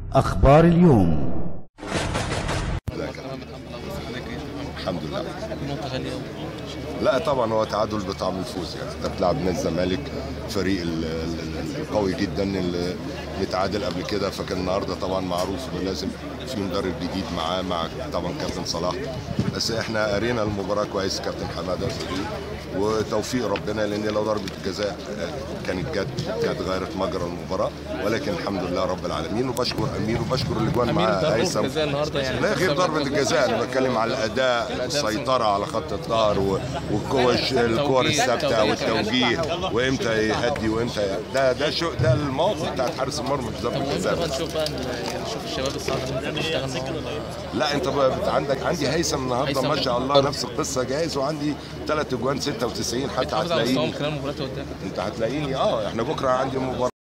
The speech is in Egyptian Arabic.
أخبار اليوم الحمد لله نقطة غالية أوي. لا طبعا هو تعادل بطعم الفوز يعني انت بتلعب نادي الزمالك فريق ال- ال- ال- القوي جدا اللي نتعادل قبل كده فكان النهارده طبعا معروف انه لازم في مدرب جديد معاه مع طبعا كابتن صلاح بس احنا قرينا المباراه كويس كابتن حماده صديق وتوفيق ربنا لان لو ضربه الجزاء آه، كانت جت كانت غيرت مجرى المباراه ولكن الحمد لله رب العالمين وبشكر امير وبشكر الاجوان أمير معاه ضربة هيثم الجزاء النهارده يعني لا غير ضربة الجزاء أنا بتكلم على الأداء السيطرة على خط الظهر و- والكوش الكور الثابتة والتوجيه وإمتى يهدي وإمتى ي- ده ده شو ده الموقف بتاعت حارس المرمى مش ضربة طب وانت الجزاء بقى بس. نشوف بقى ال- نشوف الشباب الصعبة اللي بتشتغل معاهم. لا أنت بقى بت- عندك عندي هيثم النهارده هيثم ما شاء الله نفس القصة جاهز وعندي ثلاث أجوان 96 حتى بتحافظ على مستواهم هتلاقيني خلال المباريات اللي قدام أنت هتلاقيني أه إحنا بكرة عندي مباراة